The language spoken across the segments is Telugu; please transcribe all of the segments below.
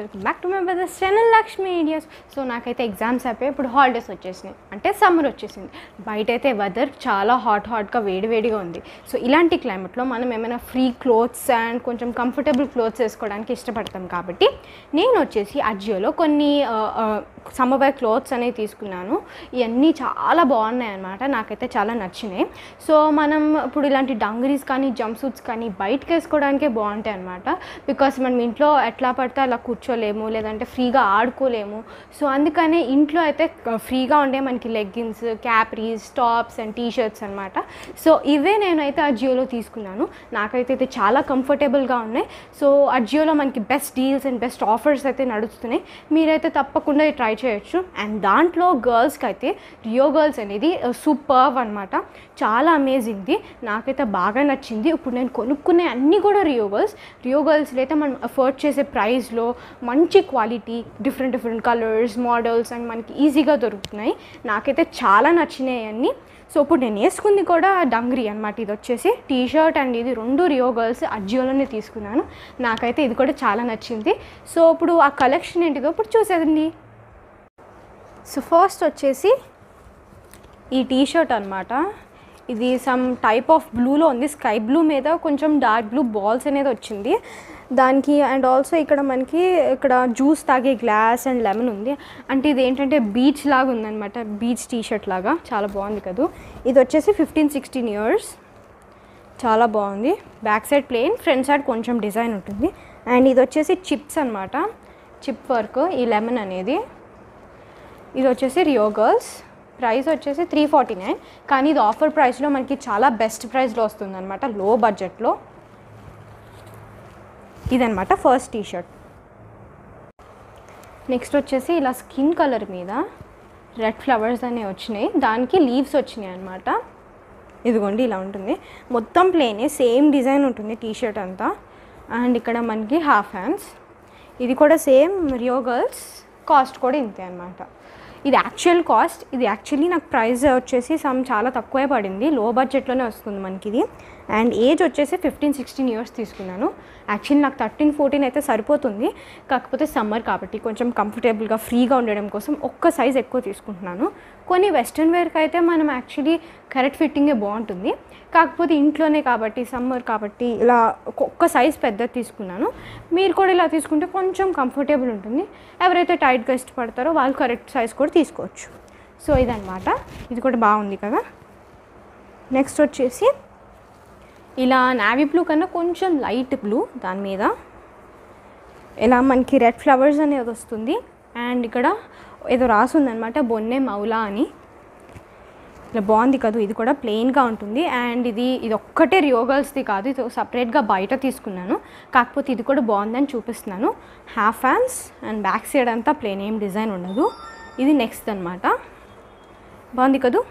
welcome back to my brothers channel Lakshmi ideas so నాకైతే ఎగ్జామ్స్ అయిపోయి ఇప్పుడు హాలిడేస్ వచ్చేసినాయి అంటే సమ్మర్ వచ్చేసింది బయట అయితే వెదర్ చాలా హాట్ హాట్గా వేడివేడిగా ఉంది సో ఇలాంటి క్లైమేట్లో మనం ఏమైనా ఫ్రీ క్లోత్స్ అండ్ కొంచెం కంఫర్టబుల్ క్లోత్స్ వేసుకోవడానికి ఇష్టపడతాం కాబట్టి నేను వచ్చేసి అజియోలో కొన్ని సమ్మర్ వేర్ క్లోత్స్ అనేవి తీసుకున్నాను ఇవన్నీ చాలా బాగున్నాయి అన్నమాట నాకైతే చాలా నచ్చినాయి సో మనం ఇప్పుడు ఇలాంటి డంగరీస్ కానీ జంప్ సూట్స్ కానీ బయటకు వేసుకోవడానికే బాగుంటాయి అనమాట బికాస్ మనం ఇంట్లో ఎట్లా పడితే అలా కూర్చోలేము లేదంటే ఫ్రీగా ఆడుకోలేము సో అందుకనే ఇంట్లో అయితే ఫ్రీగా ఉండే మనకి leggings capris tops and T shirts అనమాట సో ఇవే నేనైతే అజియోలో తీసుకున్నాను నాకైతే అయితే చాలా కంఫర్టబుల్గా ఉన్నాయి సో అజియోలో మనకి best deals and best offers అయితే నడుస్తున్నాయి మీరైతే తప్పకుండా ట్రై చేయొచ్చు అండ్ దాంట్లో గర్ల్స్కి అయితే రియో గర్ల్స్ అనేది సూపర్వ్ అనమాట చాలా అమేజింగ్ది నాకైతే బాగా నచ్చింది ఇప్పుడు నేను కొనుక్కునే అన్నీ కూడా రియో గర్ల్స్ రియో గర్ల్స్లో అయితే మనం అఫోర్డ్ చేసే ప్రైస్లో మంచి quality different different colours models and మనకి ఈజీగా దొరుకుతున్నాయి నాకైతే చాలా నచ్చినాయి అన్నీ సో ఇప్పుడు నేను వేసుకుంది కూడా డంగ్రీ అనమాట ఇది వచ్చేసి టీ షర్ట్ అండ్ ఇది రెండు రియో గర్ల్స్ అజియోలోనే తీసుకున్నాను నాకైతే ఇది కూడా చాలా నచ్చింది సో ఇప్పుడు ఆ కలెక్షన్ ఏంటిదో ఇప్పుడు చూసేదండి సో ఫస్ట్ వచ్చేసి ఈ టీ షర్ట్ అనమాట ఇది సమ్ టైప్ ఆఫ్ బ్లూలో ఉంది స్కై బ్లూ మీద కొంచెం డార్క్ బ్లూ బాల్స్ అనేది వచ్చింది దానికి అండ్ ఆల్సో ఇక్కడ మనకి ఇక్కడ జ్యూస్ తాగే గ్లాస్ అండ్ లెమన్ ఉంది అంటే ఇది ఏంటంటే బీచ్ లాగా ఉందన్నమాట బీచ్ టీ షర్ట్ లాగా చాలా బాగుంది కదా ఇది వచ్చేసి ఫిఫ్టీన్ సిక్స్టీన్ ఇయర్స్ చాలా బాగుంది back side plain front side కొంచెం డిజైన్ ఉంటుంది అండ్ ఇది వచ్చేసి చిప్స్ అనమాట చిప్ వర్క్ ఈ లెమన్ అనేది ఇది వచ్చేసి రియో గర్ల్స్ ప్రైస్ వచ్చేసి త్రీ ఫార్టీ నైన్ కానీ ఇది ఆఫర్ ప్రైస్లో మనకి చాలా బెస్ట్ ప్రైస్లో వస్తుంది అనమాట లో బడ్జెట్లో ఇదనమాట ఫస్ట్ టీ షర్ట్ నెక్స్ట్ వచ్చేసి ఇలా స్కిన్ కలర్ మీద రెడ్ ఫ్లవర్స్ అనేవి వచ్చినాయి దానికి లీవ్స్ వచ్చినాయి అనమాట ఇదిగోండి ఇలా ఉంటుంది మొత్తం ప్లేనే సేమ్ డిజైన్ ఉంటుంది టీ షర్ట్ అంతా అండ్ ఇక్కడ మనకి హాఫ్ హ్యాండ్స్ ఇది కూడా సేమ్ రియో గర్ల్స్ కాస్ట్ కూడా ఇంతే అనమాట ఇది యాక్చువల్ కాస్ట్ ఇది యాక్చువల్లీ నాకు ప్రైస్ వచ్చేసి సమ్ చాలా తక్కువే పడింది లో బడ్జెట్లోనే వస్తుంది మనకి ఇది అండ్ ఏజ్ వచ్చేసి ఫిఫ్టీన్ సిక్స్టీన్ ఇయర్స్ తీసుకున్నాను యాక్చువల్లీ నాకు థర్టీన్ ఫోర్టీన్ అయితే సరిపోతుంది కాకపోతే సమ్మర్ కాబట్టి కొంచెం కంఫర్టబుల్గా ఫ్రీగా ఉండడం కోసం ఒక్క సైజ్ ఎక్కువ తీసుకుంటున్నాను కొన్ని వెస్ట్రన్ వేర్కి అయితే మనం యాక్చువల్లీ కరెక్ట్ ఫిట్టింగే బాగుంటుంది కాకపోతే ఇంట్లోనే కాబట్టి సమ్మర్ కాబట్టి ఇలా ఒక్క సైజ్ పెద్ద తీసుకున్నాను మీరు కూడా ఇలా తీసుకుంటే కొంచెం కంఫర్టబుల్ ఉంటుంది ఎవరైతే టైట్గా ఇష్టపడతారో వాళ్ళు కరెక్ట్ సైజ్ కూడా తీసుకోవచ్చు సో ఇదనమాట ఇది కూడా బాగుంది కదా నెక్స్ట్ వచ్చేసి ఇలా నావీ బ్లూ కన్నా కొంచెం లైట్ బ్లూ దాని మీద ఇలా మనకి రెడ్ ఫ్లవర్స్ అనేది వస్తుంది అండ్ ఇక్కడ ఏదో రాసుందనమాట బొన్నె మౌలా అని ఇలా బాగుంది కదా ఇది కూడా ప్లెయిన్గా ఉంటుంది అండ్ ఇది ఇది ఒక్కటే రియోగల్స్ది కాదు ఇది సపరేట్గా బయట తీసుకున్నాను కాకపోతే ఇది కూడా బాగుందని చూపిస్తున్నాను half hands and back side అంతా ప్లెయిన్ ఏం డిజైన్ ఉండదు ఇది నెక్స్ట్ అనమాట బాగుంది కదూ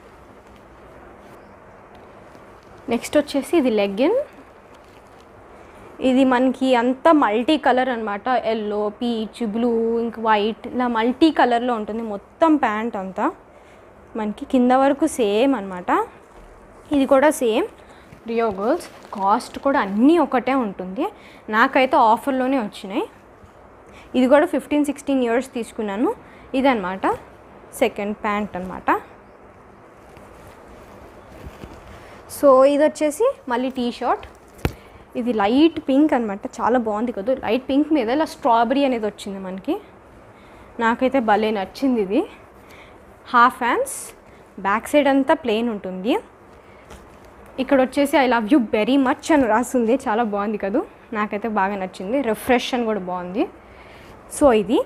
నెక్స్ట్ వచ్చేసి ఇది లెగ్గిన్ ఇది మనకి అంతా మల్టీ కలర్ అనమాట ఎల్లో పీచ్ బ్లూ ఇంక వైట్ ఇలా మల్టీ కలర్లో ఉంటుంది మొత్తం ప్యాంట్ అంతా మనకి కింద వరకు సేమ్ అనమాట ఇది కూడా సేమ్ రియో గర్ల్స్ కాస్ట్ కూడా అన్నీ ఒకటే ఉంటుంది నాకైతే ఆఫర్లోనే వచ్చినాయి ఇది కూడా ఫిఫ్టీన్ సిక్స్టీన్ ఇయర్స్ తీసుకున్నాను ఇదనమాట సెకండ్ ప్యాంట్ అనమాట సో ఇది వచ్చేసి మళ్ళీ టీ షర్ట్ ఇది లైట్ పింక్ అనమాట చాలా బాగుంది కదా లైట్ పింక్ మీద ఇలా స్ట్రాబెరీ అనేది వచ్చింది మనకి నాకైతే భలే నచ్చింది ఇది హాఫ్ హ్యాండ్స్ బ్యాక్ సైడ్ అంతా ప్లెయిన్ ఉంటుంది ఇక్కడ వచ్చేసి I love you very much అని రాస్తుంది చాలా బాగుంది కదా నాకైతే బాగా నచ్చింది రిఫ్రెష్ అని కూడా బాగుంది సో ఇది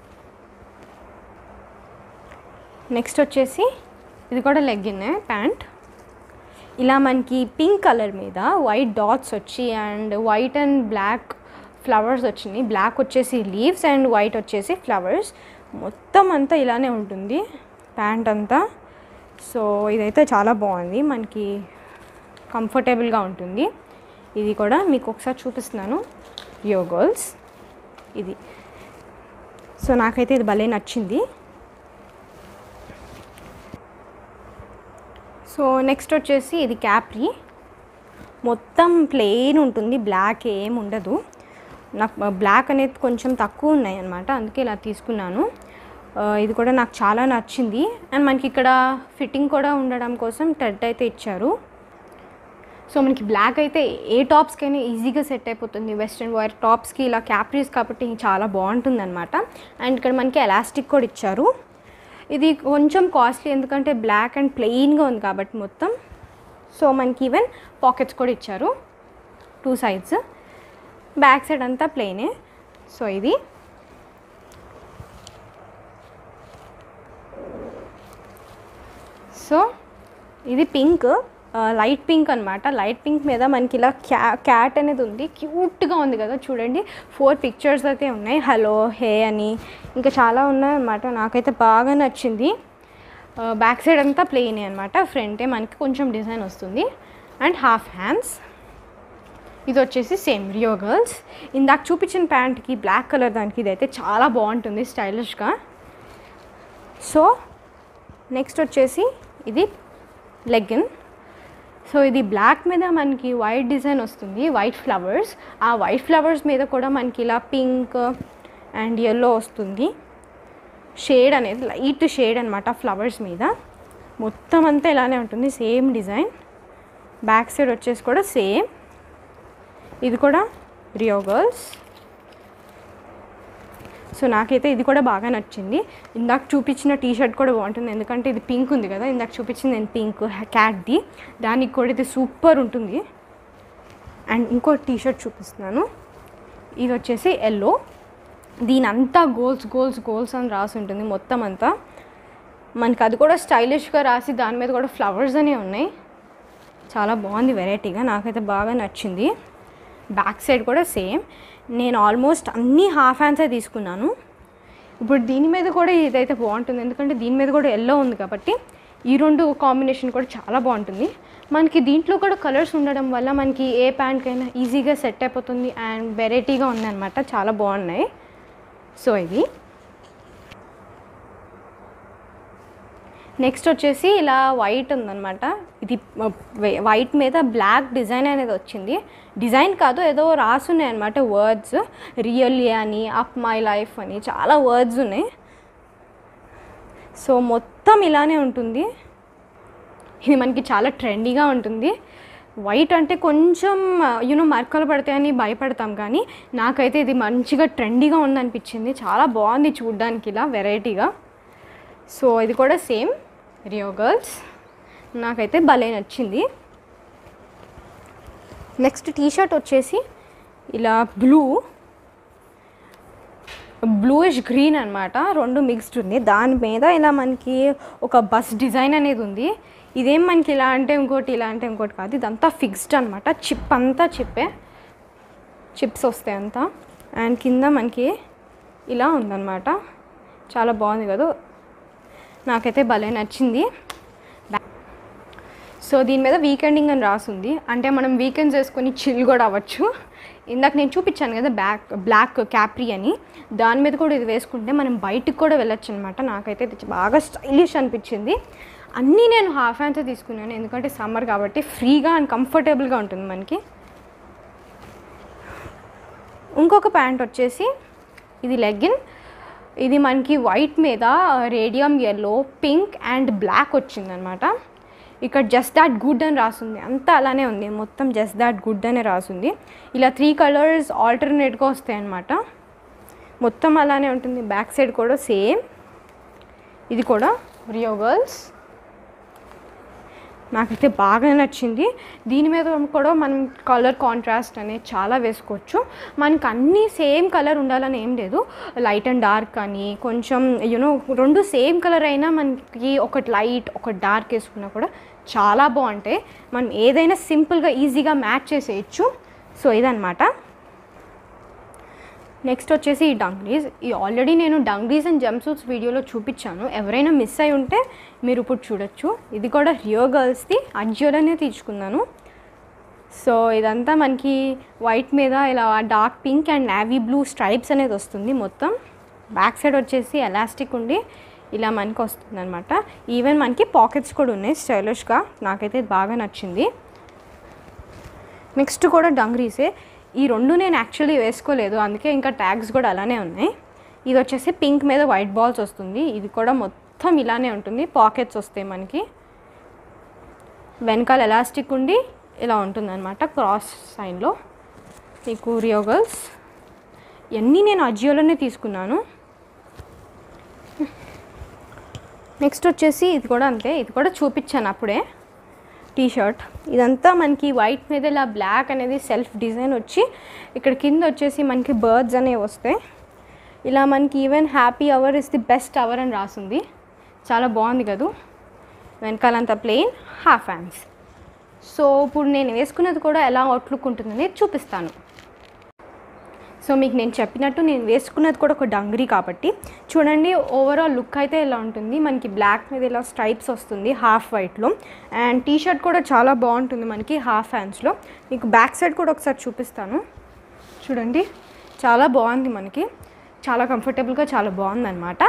నెక్స్ట్ వచ్చేసి ఇది కూడా లెగ్గిన్నే ప్యాంట్ ఇలా మనకి పింక్ కలర్ మీద వైట్ డాట్స్ వచ్చి and white and black flowers వచ్చినాయి బ్లాక్ వచ్చేసి లీవ్స్ అండ్ వైట్ వచ్చేసి ఫ్లవర్స్ మొత్తం అంతా ఇలానే ఉంటుంది ప్యాంట్ అంతా సో ఇదైతే చాలా బాగుంది మనకి కంఫర్టబుల్గా ఉంటుంది ఇది కూడా మీకు ఒకసారి చూపిస్తున్నాను యో గర్ల్స్ ఇది సో నాకైతే ఇది భలే నచ్చింది సో నెక్స్ట్ వచ్చేసి ఇది క్యాప్రీ మొత్తం ప్లెయిన్ ఉంటుంది బ్లాక్ ఏం ఉండదు నాకు బ్లాక్ అనేది కొంచెం తక్కువ ఉన్నాయి అనమాట అందుకే ఇలా తీసుకున్నాను ఆ, ఇది కూడా నాకు చాలా నచ్చింది అండ్ మనకి ఇక్కడ ఫిట్టింగ్ కూడా ఉండడం కోసం టెడ్ అయితే ఇచ్చారు సో మనకి బ్లాక్ అయితే ఏ టాప్స్కైనా ఈజీగా సెట్ అయిపోతుంది వెస్ట్రన్ వైర్ టాప్స్కి ఇలా క్యాప్రీస్ కాబట్టి చాలా బాగుంటుంది అనమాట అండ్ ఇక్కడ మనకి ఎలాస్టిక్ కూడా ఇచ్చారు ఇది కొంచెం కాస్ట్లీ ఎందుకంటే బ్లాక్ అండ్ ప్లెయిన్గా ఉంది కాబట్టి మొత్తం సో మనకి ఈవెన్ పాకెట్స్ కూడా ఇచ్చారు టూ సైడ్స్ బ్యాక్ సైడ్ అంతా ప్లెయినే సో ఇది సో ఇది పింక్ లైట్ పింక్ అనమాట లైట్ పింక్ మీద మనకి ఇలా క్యా క్యాట్ అనేది ఉంది క్యూట్గా ఉంది కదా చూడండి ఫోర్ పిక్చర్స్ అయితే ఉన్నాయి హలో హే అని ఇంకా చాలా ఉన్నాయి అనమాట నాకైతే బాగా నచ్చింది బ్యాక్ సైడ్ అంతా ప్లెయిన్ అనమాట ఫ్రంటే మనకి కొంచెం డిజైన్ వస్తుంది అండ్ హాఫ్ హ్యాండ్స్ ఇది వచ్చేసి సేమ్ రియో గర్ల్స్ ఇందాక చూపించిన ప్యాంట్కి బ్లాక్ కలర్ దానికి ఇదైతే చాలా బాగుంటుంది స్టైలిష్గా సో నెక్స్ట్ వచ్చేసి ఇది లెగ్గిన్ సో ఇది బ్లాక్ మీద మనకి వైట్ డిజైన్ వస్తుంది వైట్ ఫ్లవర్స్ ఆ వైట్ ఫ్లవర్స్ మీద కూడా మనకి ఇలా పింక్ అండ్ ఎల్లో వస్తుంది షేడ్ అనేది లైట్ షేడ్ అనమాట ఫ్లవర్స్ మీద మొత్తం అంతా ఇలానే ఉంటుంది సేమ్ డిజైన్ బ్యాక్ సైడ్ వచ్చేసి కూడా సేమ్ ఇది కూడా రియో గర్ల్స్ సో నాకైతే ఇది కూడా బాగా నచ్చింది ఇందాక చూపించిన టీ షర్ట్ కూడా బాగుంటుంది ఎందుకంటే ఇది పింక్ ఉంది కదా ఇందాక చూపించింది నేను పింక్ క్యాట్ది దానికి కూడా ఇది సూపర్ ఉంటుంది అండ్ ఇంకో టీ షర్ట్ చూపిస్తున్నాను ఇది వచ్చేసి ఎల్లో దీని అంతా గోల్స్ గోల్స్ గోల్స్ అని రాసి ఉంటుంది మొత్తం అంతా మనకి అది కూడా స్టైలిష్గా రాసి దాని మీద కూడా ఫ్లవర్స్ అనే ఉన్నాయి చాలా బాగుంది వెరైటీగా నాకైతే బాగా నచ్చింది బ్యాక్ సైడ్ కూడా సేమ్ నేను ఆల్మోస్ట్ అన్ని హాఫ్ హ్యాండ్సే తీసుకున్నాను ఇప్పుడు దీని మీద కూడా ఇదైతే బాగుంటుంది ఎందుకంటే దీని మీద కూడా ఎల్లో ఉంది కాబట్టి ఈ రెండు కాంబినేషన్ కూడా చాలా బాగుంటుంది మనకి దీంట్లో కూడా కలర్స్ ఉండడం వల్ల మనకి ఏ ప్యాంట్కైనా ఈజీగా సెట్ అయిపోతుంది అండ్ వెరైటీగా ఉందన్నమాట చాలా బాగున్నాయి సో ఇది నెక్స్ట్ వచ్చేసి ఇలా వైట్ ఉందన్నమాట ఇది వైట్ మీద బ్లాక్ డిజైన్ అనేది వచ్చింది డిజైన్ కాదు ఏదో రాసున్నాయి అనమాట వర్డ్స్ రియల్లీ అని అప్ మై లైఫ్ అని చాలా వర్డ్స్ ఉన్నాయి సో మొత్తం ఇలానే ఉంటుంది ఇది మనకి చాలా ట్రెండీగా ఉంటుంది వైట్ అంటే కొంచెం యూనో మరకలు పడతాయని భయపడతాం కానీ నాకైతే ఇది మంచిగా ట్రెండీగా ఉందనిపించింది చాలా బాగుంది చూడ్డానికి ఇలా వెరైటీగా సో ఇది కూడా సేమ్ రియో గర్ల్స్ నాకైతే భలే నచ్చింది నెక్స్ట్ టీ షర్ట్ వచ్చేసి ఇలా బ్లూ బ్లూయిష్ గ్రీన్ అనమాట రెండు మిక్స్డ్ ఉంది దాని మీద ఇలా మనకి ఒక బస్ డిజైన్ అనేది ఉంది ఇదేం మనకి ఇలా అంటే ఇంకోటి ఇలా అంటే ఇంకోటి కాదు ఇదంతా ఫిక్స్డ్ అనమాట చిప్ అంతా చిప్పే చిప్స్ వస్తాయి అంతా అండ్ కింద మనకి ఇలా ఉందన్నమాట చాలా బాగుంది కదా నాకైతే భలే నచ్చింది సో దీని మీద వీకెండింగ్ అని రాసుంది అంటే మనం వీకెండ్స్ వేసుకొని చిల్ కూడా అవ్వచ్చు ఇందాక నేను చూపించాను కదా బ్యాక్ బ్లాక్ క్యాప్రీ అని దాని మీద కూడా ఇది వేసుకుంటే మనం బయటికి కూడా వెళ్ళొచ్చు అనమాట నాకైతే ఇది బాగా స్టైలిష్ అనిపించింది అన్నీ నేను హాఫ్ హ్యాండ్సే తీసుకున్నాను ఎందుకంటే సమ్మర్ కాబట్టి ఫ్రీగా అండ్ కంఫర్టబుల్గా ఉంటుంది మనకి ఇంకొక ప్యాంట్ వచ్చేసి ఇది లెగ్గిన్ ఇది మనకి వైట్ మీద radium yellow pink and black వచ్చిందనమాట ఇక్కడ జస్ట్ దాట్ గుడ్ అని రాసింది అంతా అలానే ఉంది మొత్తం జస్ట్ దాట్ గుడ్ అనే రాసింది ఇలా త్రీ కలర్స్ ఆల్టర్నేట్గా వస్తాయి అన్నమాట మొత్తం అలానే ఉంటుంది బ్యాక్ సైడ్ కూడా సేమ్ ఇది కూడా రియో గర్ల్స్ నాకైతే బాగా నచ్చింది దీని మీద కూడా మనం కలర్ కాంట్రాస్ట్ అనేది చాలా వేసుకోవచ్చు మనకి అన్నీ సేమ్ కలర్ ఉండాలని ఏం లేదు లైట్ అండ్ డార్క్ అని కొంచెం యూనో రెండు సేమ్ కలర్ అయినా మనకి ఒకటి లైట్ ఒకటి డార్క్ వేసుకున్నా కూడా చాలా బాగుంటాయి మనం ఏదైనా సింపుల్గా ఈజీగా మ్యాచ్ చేసేయచ్చు సో ఇదనమాట నెక్స్ట్ వచ్చేసి ఈ డంగ్రీస్ ఈ ఆల్రెడీ నేను డంగ్రీస్ అండ్ జంప్ సూట్స్ వీడియోలో చూపించాను ఎవరైనా మిస్ అయి ఉంటే మీరు ఇప్పుడు చూడొచ్చు ఇది కూడా రియో గర్ల్స్ది అజ్యోలోనే తీసుకున్నాను సో ఇదంతా మనకి వైట్ మీద ఇలా dark pink and navy blue stripes అనేది వస్తుంది మొత్తం బ్యాక్ సైడ్ వచ్చేసి ఎలాస్టిక్ ఉండి ఇలా మనకి వస్తుంది అనమాట ఈవెన్ మనకి పాకెట్స్ కూడా ఉన్నాయి స్టైలిష్గా నాకైతే ఇది బాగా నచ్చింది నెక్స్ట్ కూడా డంగ్రీసే ఈ రెండు నేను యాక్చువల్లీ వేసుకోలేదు అందుకే ఇంకా ట్యాగ్స్ కూడా అలానే ఉన్నాయి ఇది వచ్చేసి పింక్ మీద వైట్ బాల్స్ వస్తుంది ఇది కూడా మొత్తం ఇలానే ఉంటుంది పాకెట్స్ వస్తాయి మనకి వెనకాల ఎలాస్టిక్ ఉండి ఇలా ఉంటుంది అనమాట క్రాస్ సైన్లో మీకు రియోగల్స్ ఇవన్నీ నేను అజియోలోనే తీసుకున్నాను నెక్స్ట్ వచ్చేసి ఇది కూడా అంతే ఇది కూడా చూపించాను అప్పుడే టీ షర్ట్ ఇదంతా మనకి వైట్ మీద ఇలా బ్లాక్ అనేది సెల్ఫ్ డిజైన్ వచ్చి ఇక్కడ కింద వచ్చేసి మనకి బర్డ్స్ అనేవి వస్తాయి ఇలా మనకి even happy hour is the best hour అని రాసింది చాలా బాగుంది కదూ వెనకాలంతా ప్లెయిన్ హాఫ్ హ్యాండ్స్ సో ఇప్పుడు నేను వేసుకున్నది కూడా ఎలా అవుట్లుక్ ఉంటుందని చూపిస్తాను సో మీకు నేను చెప్పినట్టు నేను వేసుకున్నది కూడా ఒక డంగ్రీ కాబట్టి చూడండి ఓవరాల్ లుక్ అయితే ఇలా ఉంటుంది మనకి బ్లాక్ మీద ఇలా స్ట్రైప్స్ వస్తుంది హాఫ్ వైట్లో అండ్ టీ షర్ట్ కూడా చాలా బాగుంటుంది మనకి హాఫ్ హ్యాండ్స్లో మీకు బ్యాక్ సైడ్ కూడా ఒకసారి చూపిస్తాను చూడండి చాలా బాగుంది మనకి చాలా కంఫర్టబుల్గా చాలా బాగుందన్నమాట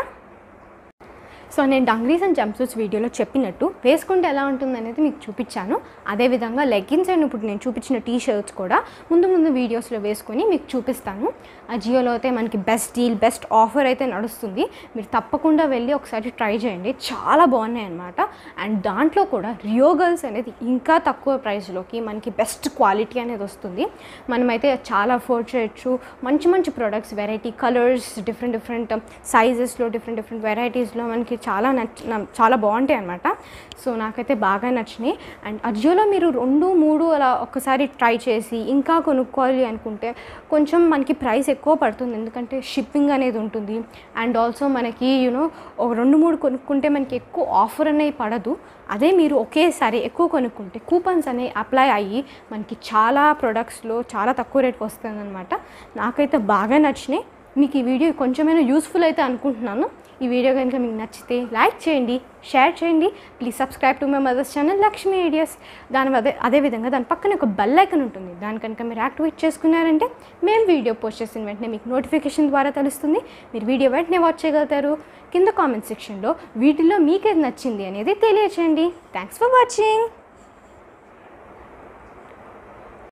సో నేను డంగ్రీస్ అండ్ జంప్సూట్స్ వీడియోలో చెప్పినట్టు వేసుకుంటే ఎలా ఉంటుంది అనేది మీకు చూపించాను అదేవిధంగా లెగ్గిన్స్ అండ్ ఇప్పుడు నేను చూపించిన టీ షర్ట్స్ కూడా ముందు ముందు వీడియోస్లో వేసుకొని మీకు చూపిస్తాను ఆ జియోలో అయితే మనకి బెస్ట్ డీల్ బెస్ట్ ఆఫర్ అయితే నడుస్తుంది మీరు తప్పకుండా వెళ్ళి ఒకసారి ట్రై చేయండి చాలా బాగున్నాయి అనమాట అండ్ దాంట్లో కూడా రియో గర్ల్స్ అనేది ఇంకా తక్కువ ప్రైస్లోకి మనకి బెస్ట్ క్వాలిటీ అనేది వస్తుంది మనమైతే చాలా అఫోర్డ్ చేయొచ్చు మంచి మంచి products variety colours different different సైజెస్లో డిఫరెంట్ డిఫరెంట్ వెరైటీస్లో మనకి చాలా నచ్చ నా- చాలా బాగుంటాయి అనమాట సో నాకైతే బాగా నచ్చినాయి అండ్ అజియోలో మీరు రెండు మూడు అలా ఒక్కసారి ట్రై చేసి ఇంకా కొనుక్కోవాలి అనుకుంటే కొంచెం మనకి ప్రైస్ ఎక్కువ పడుతుంది ఎందుకంటే షిప్పింగ్ అనేది ఉంటుంది అండ్ ఆల్సో మనకి యూనో ఒక రెండు మూడు కొనుక్కుంటే మనకి ఎక్కువ ఆఫర్ అనేది పడదు అదే మీరు ఒకేసారి ఎక్కువ కొనుక్కుంటే కూపన్స్ అనేవి అప్లై అయ్యి మనకి చాలా ప్రొడక్ట్స్లో చాలా తక్కువ రేట్కి వస్తుంది అనమాట నాకైతే బాగా నచ్చినాయి మీకు ఈ వీడియో కొంచెమైనా యూస్ఫుల్ అయితే అనుకుంటున్నాను ఈ వీడియో కనుక మీకు నచ్చితే లైక్ చేయండి షేర్ చేయండి please subscribe to my mother's channel Lakshmi ideas దాని అదే అదేవిధంగా దాని పక్కన ఒక బెల్ ఐకన్ ఉంటుంది దాని కనుక మీరు యాక్టివేట్ చేసుకున్నారంటే మేము వీడియో పోస్ట్ చేసిన వెంటనే మీకు నోటిఫికేషన్ ద్వారా తెలుస్తుంది మీరు వీడియో వెంటనే వాచ్ చేయగలుగుతారు కింద కామెంట్ సెక్షన్లో వీటిలో మీకేది నచ్చింది అనేది తెలియచేయండి థ్యాంక్స్ ఫర్ వాచింగ్